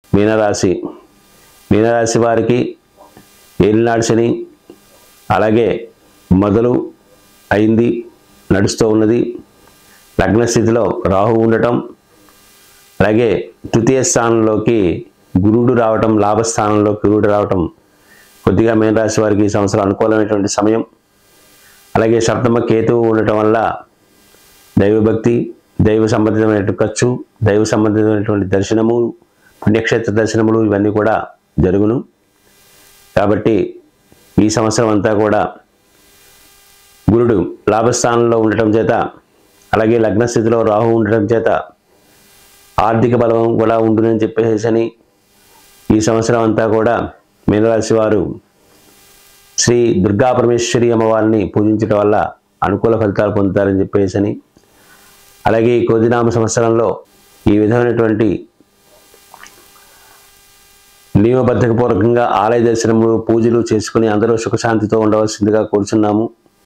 మీనరాశి మీనరాశి వారికి ఏలినాడు శని అలాగే మొదలు అయింది నడుస్తూ ఉన్నది లగ్న స్థితిలో రాహు ఉండటం అలాగే తృతీయ స్థానంలోకి గురుడు రావటం లాభస్థానంలో గురుడు రావటం కొద్దిగా మీనరాశి వారికి ఈ సంవత్సరం అనుకూలమైనటువంటి సమయం అలాగే సప్తమ కేతువు ఉండటం వల్ల దైవభక్తి దైవ సంబంధితమైన ఖర్చు దైవ సంబంధితమైనటువంటి దర్శనము పుణ్యక్షేత్ర దర్శనములు ఇవన్నీ కూడా జరుగును కాబట్టి ఈ సంవత్సరం అంతా కూడా గురుడు లాభస్థానంలో ఉండటం చేత అలాగే లగ్న స్థితిలో రాహు ఉండటం చేత ఆర్థిక బలం కూడా ఉంటుందని చెప్పేసి ఈ సంవత్సరం అంతా కూడా మీనరాశి వారు శ్రీ దుర్గా పరమేశ్వరి అమ్మవారిని పూజించడం వల్ల అనుకూల ఫలితాలు పొందుతారని చెప్పేసి అలాగే ఈ కొద్దినామ సంవత్సరంలో ఈ విధమైనటువంటి నియమబద్ధకపూర్వకంగా ఆలయ దర్శనములు పూజలు చేసుకుని అందరూ సుఖశాంతితో ఉండవలసిందిగా కోరుచున్నాము